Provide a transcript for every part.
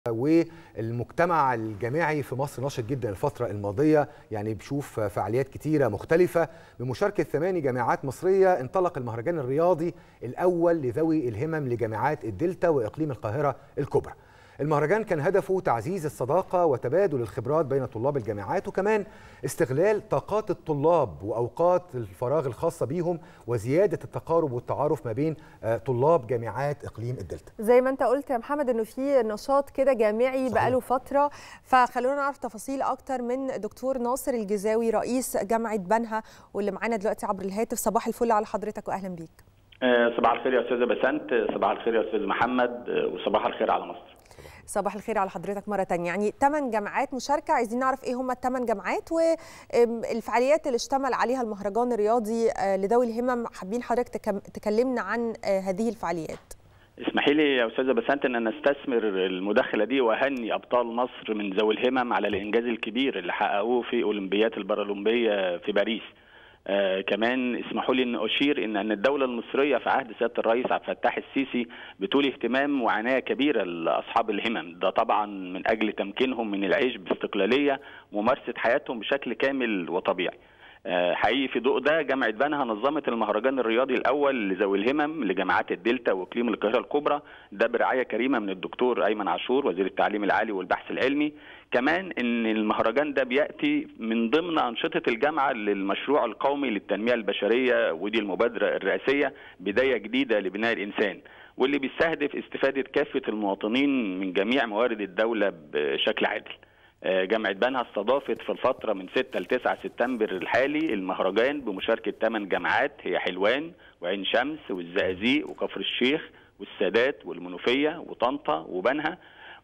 والمجتمع الجامعي في مصر نشط جدا الفترة الماضية يعني بشوف فعاليات كتيرة مختلفة بمشاركة ثماني جامعات مصرية انطلق المهرجان الرياضي الأول لذوي الهمم لجامعات الدلتا وإقليم القاهرة الكبرى المهرجان كان هدفه تعزيز الصداقة وتبادل الخبرات بين طلاب الجامعات وكمان استغلال طاقات الطلاب وأوقات الفراغ الخاصة بيهم وزيادة التقارب والتعارف ما بين طلاب جامعات إقليم الدلتا زي ما انت قلت يا محمد انه في نشاط كده جامعي صحيح. بقاله فتره فخلونا نعرف تفاصيل اكتر من دكتور ناصر الجزاوي رئيس جامعه بنها واللي معانا دلوقتي عبر الهاتف صباح الفل على حضرتك واهلا بيك آه، صباح الخير يا استاذه بسنت صباح الخير يا استاذ محمد آه، وصباح الخير على مصر صباح الخير على حضرتك مره تانية يعني ثمان جامعات مشاركه عايزين نعرف ايه هم الثمان جامعات والفعاليات اللي اشتمل عليها المهرجان الرياضي آه، لذوي الهمم حابين حضرتك تكم- تكلمنا عن آه، هذه الفعاليات اسمحي لي يا استاذه بسنت ان انا استثمر المداخله دي واهني ابطال مصر من ذوي الهمم على الانجاز الكبير اللي حققوه في اولمبيات البارالمبيه في باريس آه كمان اسمحوا لي ان اشير ان ان الدوله المصريه في عهد سياده الرئيس عبد الفتاح السيسي بتولي اهتمام وعنايه كبيره لاصحاب الهمم ده طبعا من اجل تمكينهم من العيش باستقلاليه وممارسه حياتهم بشكل كامل وطبيعي آه، حقيقي في ضوء ده جامعة بنها نظمت المهرجان الرياضي الأول لذوي الهمم لجامعات الدلتا وإقليم القاهرة الكبرى ده برعاية كريمة من الدكتور أيمن عاشور وزير التعليم العالي والبحث العلمي كمان إن المهرجان ده بيأتي من ضمن أنشطة الجامعة للمشروع القومي للتنمية البشرية ودي المبادرة الرئاسية بداية جديدة لبناء الإنسان واللي بيستهدف استفادة كافة المواطنين من جميع موارد الدولة بشكل عادل آه، جامعة بنها استضافت في الفترة من 6 ل 9 سبتمبر الحالي المهرجان بمشاركة 8 جامعات هي حلوان وعين شمس والزقازيق وكفر الشيخ والسادات والمنوفية وطنطا وبنها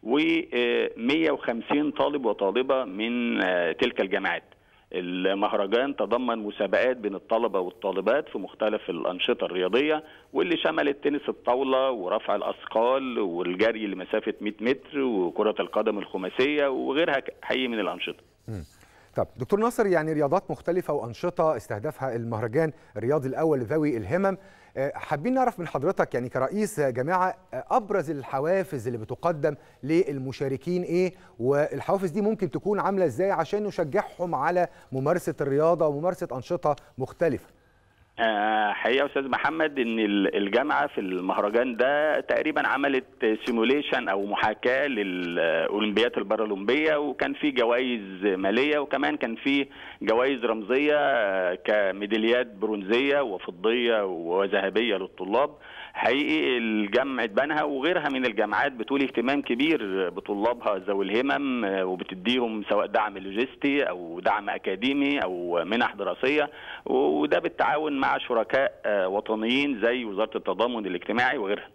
و150 طالب وطالبة من آه، تلك الجامعات المهرجان تضمن مسابقات بين الطلبة والطالبات في مختلف الأنشطة الرياضية واللي شملت تنس الطاولة ورفع الأثقال والجري لمسافة 100 متر وكرة القدم الخماسية وغيرها حقيقي من الأنشطة طب دكتور ناصر يعني رياضات مختلفة وأنشطة استهدفها المهرجان الرياضي الأول لذوي الهمم آه، حابين نعرف من حضرتك يعني كرئيس جامعة آه، أبرز الحوافز اللي بتقدم للمشاركين إيه والحوافز دي ممكن تكون عاملة إزاي عشان نشجعهم على ممارسة الرياضة وممارسة أنشطة مختلفة آه، حقيقة يا أستاذ محمد إن ال- الجامعة في المهرجان ده تقريبا عملت سيموليشن أو محاكاة للأولمبيات البارالمبية وكان في جوائز مالية وكمان كان في جوائز رمزية آه، كميداليات برونزية وفضية وذهبية للطلاب حقيقي الجامعة بنها وغيرها من الجامعات بتولي اهتمام كبير بطلابها ذوي الهمم آه، وبتديهم سواء دعم لوجستي أو دعم أكاديمي أو منح دراسية وده بالتعاون مع شركاء آه، وطنيين زي وزارة التضامن الاجتماعي وغيرها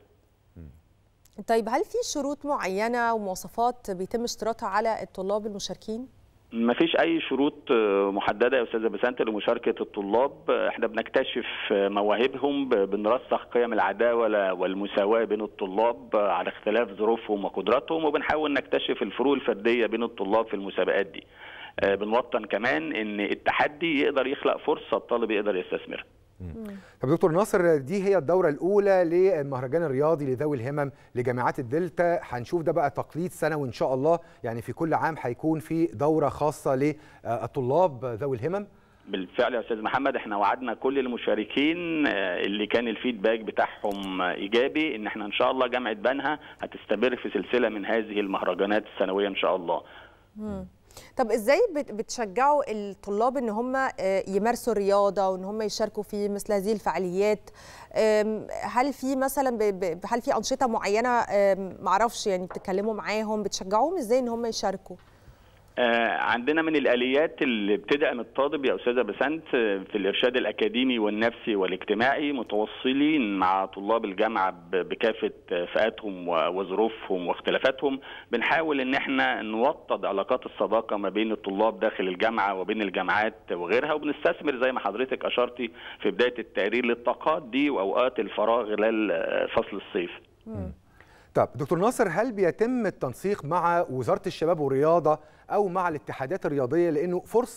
طيب هل في شروط معينه ومواصفات بيتم اشتراطها على الطلاب المشاركين ما فيش اي شروط آه، محدده يا استاذه بسنت لمشاركه الطلاب آه، احنا بنكتشف آه، مواهبهم ب- بنرسخ قيم العداله والمساواه بين الطلاب آه، على اختلاف ظروفهم وقدراتهم وبنحاول نكتشف الفروق الفرديه بين الطلاب في المسابقات دي آه، بنوطن كمان ان التحدي يقدر يخلق فرصه الطالب يقدر يستثمرها طب دكتور ناصر دي هي الدورة الأولى للمهرجان الرياضي لذوي الهمم لجامعات الدلتا هنشوف ده بقى تقليد سنوي إن شاء الله يعني في كل عام هيكون في دورة خاصة للطلاب ذوي الهمم بالفعل يا استاذ محمد احنا وعدنا كل المشاركين آه، اللي كان الفيدباك بتاعهم آه، ايجابي ان احنا ان شاء الله جامعه بنها هتستمر في سلسله من هذه المهرجانات السنويه ان شاء الله طب ازاي بت- بتشجعوا الطلاب ان هم آه، يمارسوا الرياضه وان هم يشاركوا في مثل هذه الفعاليات آم، هل في مثلا ب- ب- هل في انشطه معينه آم، معرفش يعني بتتكلموا معاهم بتشجعوهم ازاي ان هم يشاركوا آه، عندنا من الاليات اللي بتدعم الطالب يا استاذه بسنت آه، في الارشاد الاكاديمي والنفسي والاجتماعي متوصلين مع طلاب الجامعه ب- بكافه آه، فئاتهم و- وظروفهم واختلافاتهم بنحاول ان احنا نوطد علاقات الصداقه ما بين الطلاب داخل الجامعه وبين الجامعات وغيرها وبنستثمر زي ما حضرتك اشرتي في بدايه التقرير للطاقات دي واوقات الفراغ خلال آه، فصل الصيف طب دكتور ناصر هل بيتم التنسيق مع وزارة الشباب والرياضة أو مع الاتحادات الرياضية لأنه فرصة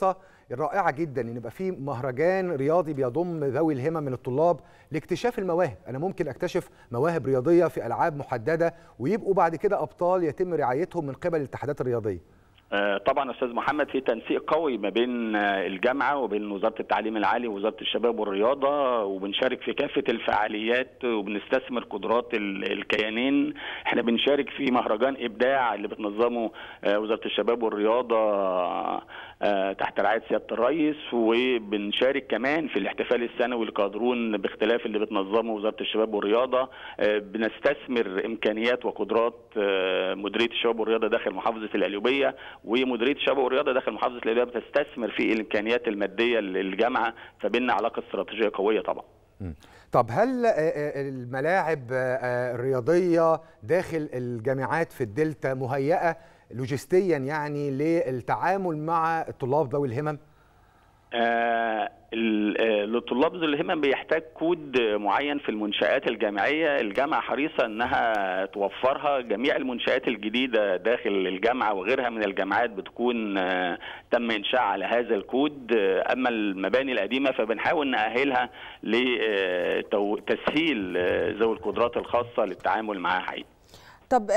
رائعه جدا ان يبقى في مهرجان رياضي بيضم ذوي الهمم من الطلاب لاكتشاف المواهب انا ممكن اكتشف مواهب رياضيه في العاب محدده ويبقوا بعد كده ابطال يتم رعايتهم من قبل الاتحادات الرياضيه طبعا استاذ محمد في تنسيق قوي ما بين الجامعه وبين وزاره التعليم العالي ووزاره الشباب والرياضه وبنشارك في كافه الفعاليات وبنستثمر قدرات الكيانين احنا بنشارك في مهرجان ابداع اللي بتنظمه وزاره الشباب والرياضه تحت رعايه سياده الرئيس وبنشارك كمان في الاحتفال السنوي لقادرون باختلاف اللي بتنظمه وزاره الشباب والرياضه بنستثمر امكانيات وقدرات مديريه الشباب والرياضه داخل محافظه القليوبيه ومديريه الشباب والرياضه داخل محافظه القليوبيه بتستثمر في الامكانيات الماديه للجامعه فبيننا علاقه استراتيجيه قويه طبعا. طب هل الملاعب الرياضيه داخل الجامعات في الدلتا مهيئه لوجستيا يعني للتعامل مع الطلاب ذوي الهمم؟ آه الطلاب ذوي الهمم بيحتاج كود معين في المنشآت الجامعية الجامعة حريصة أنها توفرها جميع المنشآت الجديدة داخل الجامعة وغيرها من الجامعات بتكون آه تم إنشاء على هذا الكود آه أما المباني القديمة فبنحاول نأهلها لتسهيل ذوي القدرات الخاصة للتعامل معها حقيقي طب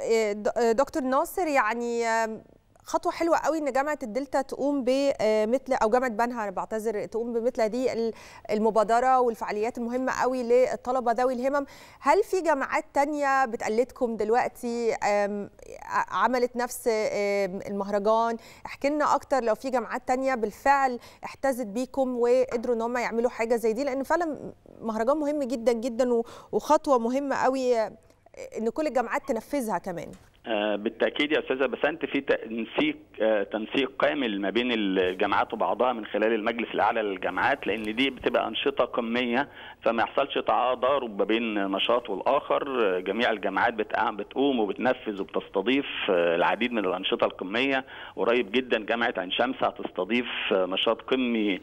دكتور ناصر يعني خطوه حلوه قوي ان جامعه الدلتا تقوم بمثل او جامعه بنها انا بعتذر تقوم بمثل هذه المبادره والفعاليات المهمه قوي للطلبه ذوي الهمم هل في جامعات تانية بتقلدكم دلوقتي عملت نفس المهرجان احكي لنا اكتر لو في جامعات تانية بالفعل احتزت بيكم وقدروا ان هم يعملوا حاجه زي دي لان فعلا مهرجان مهم جدا جدا وخطوه مهمه قوي ان كل الجامعات تنفذها كمان بالتاكيد يا استاذه بسنت في تنسيق تنسيق كامل ما بين الجامعات وبعضها من خلال المجلس الاعلى للجامعات لان دي بتبقى انشطه قميه فما يحصلش تعارض ما بين نشاط والاخر جميع الجامعات بتقوم وبتنفذ وبتستضيف العديد من الانشطه القميه قريب جدا جامعه عين شمس هتستضيف نشاط قمي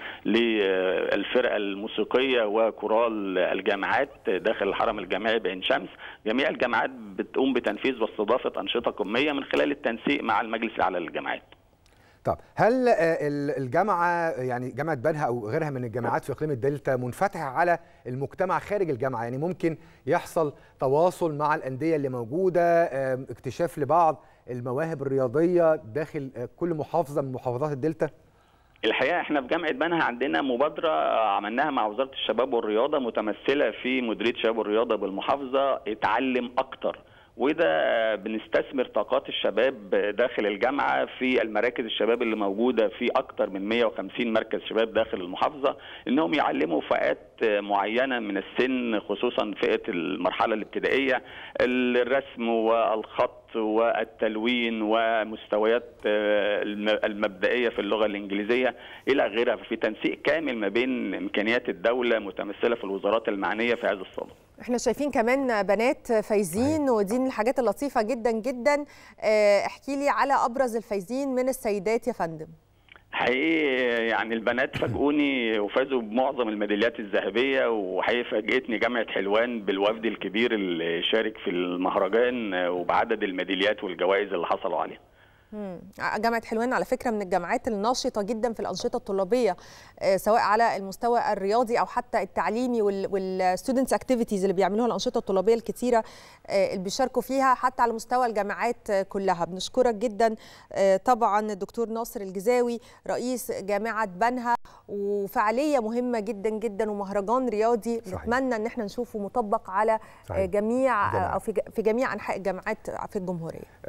للفرقه الموسيقيه وكورال الجامعات داخل الحرم الجامعي بعين شمس جميع الجامعات بتقوم بتنفيذ واستضافه انشطه قميه من خلال التنسيق مع المجلس الاعلى للجامعات طب هل الجامعه يعني جامعه بنها او غيرها من الجامعات في اقليم الدلتا منفتحه على المجتمع خارج الجامعه يعني ممكن يحصل تواصل مع الانديه اللي موجوده اكتشاف لبعض المواهب الرياضيه داخل كل محافظه من محافظات الدلتا الحقيقه احنا في جامعه بنها عندنا مبادره عملناها مع وزاره الشباب والرياضه متمثله في مديريه الشباب والرياضه بالمحافظه اتعلم اكتر وده بنستثمر طاقات الشباب داخل الجامعه في المراكز الشباب اللي موجوده في اكثر من 150 مركز شباب داخل المحافظه انهم يعلموا فئات معينه من السن خصوصا فئه المرحله الابتدائيه الرسم والخط والتلوين ومستويات المبدئيه في اللغه الانجليزيه الى غيرها في تنسيق كامل ما بين امكانيات الدوله متمثله في الوزارات المعنيه في هذا الصدد. احنا شايفين كمان بنات فايزين ودي من الحاجات اللطيفه جدا جدا احكي لي على ابرز الفايزين من السيدات يا فندم حقيقي يعني البنات فاجئوني وفازوا بمعظم الميداليات الذهبيه وحقيقي فاجئتني جامعه حلوان بالوفد الكبير اللي شارك في المهرجان وبعدد الميداليات والجوائز اللي حصلوا عليها جامعة حلوان على فكرة من الجامعات الناشطة جدا في الأنشطة الطلابية سواء على المستوى الرياضي أو حتى التعليمي والستودنتس اكتيفيتيز اللي بيعملوها الأنشطة الطلابية الكتيرة اللي بيشاركوا فيها حتى على مستوى الجامعات كلها بنشكرك جدا طبعا الدكتور ناصر الجزاوي رئيس جامعة بنها وفعالية مهمة جدا جدا ومهرجان رياضي صحيح. نتمنى ان احنا نشوفه مطبق على صحيح. جميع جميع. أو في جميع أنحاء الجامعات في الجمهورية